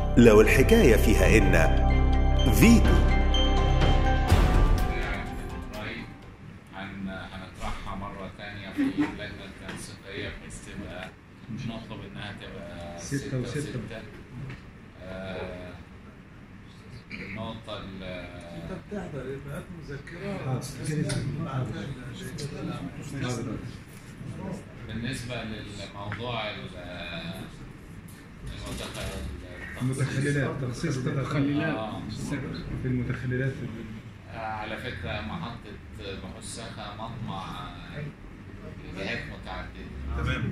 لو الحكاية فيها إن فيتو قريب هن هنطرحها مرة تانية في اللجنة التنسيقية بحيث تبقى نطلب إنها تبقى ستة ستة وستة. وستة. آه، النقطة ال- انت بتحضر يبقى مذكرات آه، بالنسبة للموضوع ال- المتخ- المتخللات تخصيص تخللات آه. في المتخللات آه، على فكرة محطة محسخة مطمع آه، لجهات متعددة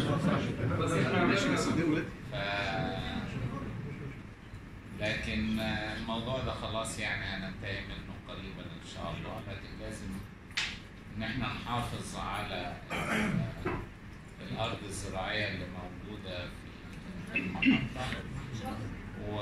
ف... لكن آه، الموضوع ده خلاص يعني هننتهي منه قريبا ان شاء الله لكن لازم ان احنا نحافظ على آه، الارض الزراعيه اللي موجوده في المحطه و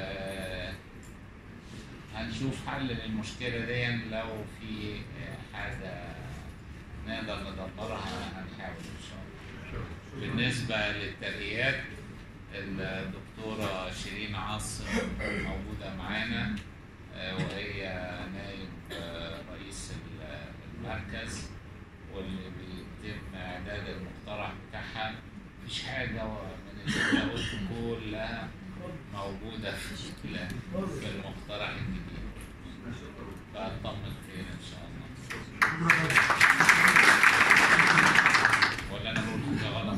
هنشوف حل للمشكله دي لو في آه، حاجه نقدر ندبرها هنحاول ان شاء الله بالنسبة للترقيات الدكتورة شيرين عاصم موجودة معانا آه، وهي نائب آه، رئيس ال- المركز واللي بيتم إعداد المقترح بتاعها مفيش حاجة من اللي أنا قلته كلها موجودة في ال- في المقترح الجديد فأطمن خير إن شاء الله ولا أنا بقول حاجة غلط؟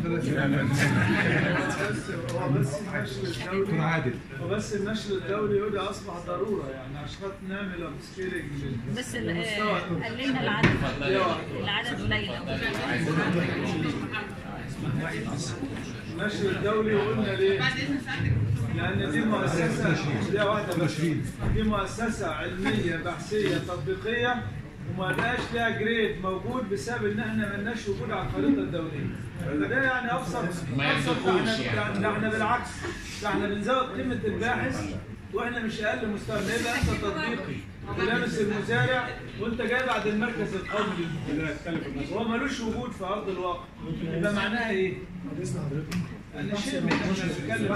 بس هو بس النشر دكتور الدولي عادل هو بس النشر الدولي يقول اصبح ضروره يعني عشان خاطر نعمل ابسكيلينج بس ال- آه، قللنا العدد العدد قليل النشر الدولي قلنا ليه؟ لان دي مؤسسه دي واحده بس دي مؤسسه علميه بحثيه تطبيقيه وما لقاش لها جريد موجود بسبب ان احنا ما لناش وجود على الخريطه الدوليه فده يعني ابسط ما ابسط يرزقوش ده يعني. احنا- ده احنا بالعكس ده احنا بنزود قيمه الباحث واحنا مش اقل مستوى ما يبقى انت تطبيقي ولامس المزارع وانت جاي بعد المركز القومي للمزارع وهو ملوش وجود في ارض الواقع يبقى معناها ايه؟ يعني شيء من احنا بنتكلم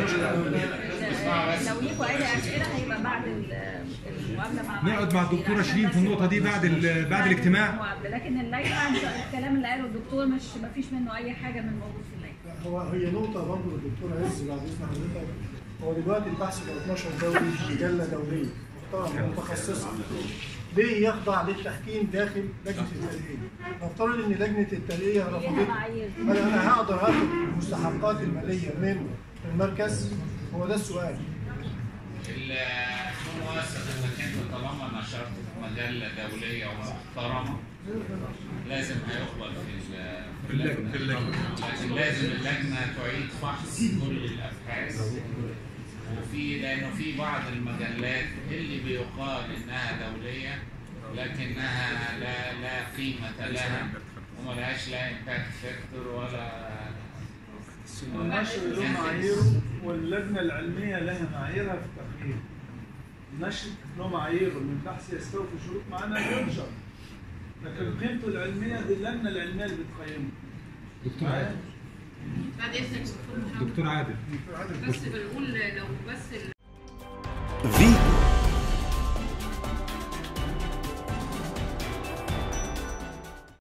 لو ليكوا اي اسئله هيبقى بعد ال- المقابله مع نقعد مع الدكتوره شيرين في النقطه دي بعد ال- بعد الاجتماع المقابلة. لكن اللائحه إنت- الكلام اللي قاله الدكتور مش ما فيش منه اي حاجه من موجود في اللائحه هو هي نقطة برضه للدكتور عز بعد إذن حضرتك هو دلوقتي البحث ب 12 دولي مجلة دولية محترمة متخصصة ليه يخضع للتحكيم داخل لجنة الترقية؟ نفترض إن لجنة الترقية ليها رفضت معايير هل أنا هقدر آخد المستحقات المالية من المركز؟ هو ده السؤال. المؤسسة انك انت طالما نشرت في مجلة دولية ومحترمة لازم هيقبل في ال- في اللجنة لكن لازم اللجنة تعيد فحص كل الأبحاث وفي لأنه في بعض المجلات اللي بيقال إنها دولية لكنها لا لا قيمة لها وملهاش لا امباكت فاكتور ولا النشر له معاييره واللجنه العلميه لها معاييرها في التقييم النشر له معاييره من بحث يستوفي شروط معانا ينشر لكن قيمته العلميه دي اللجنه العلميه اللي بتقيمه دكتور عادل معايا؟ بعد اذنك دكتور محمد دكتور عادل بس بنقول لو بس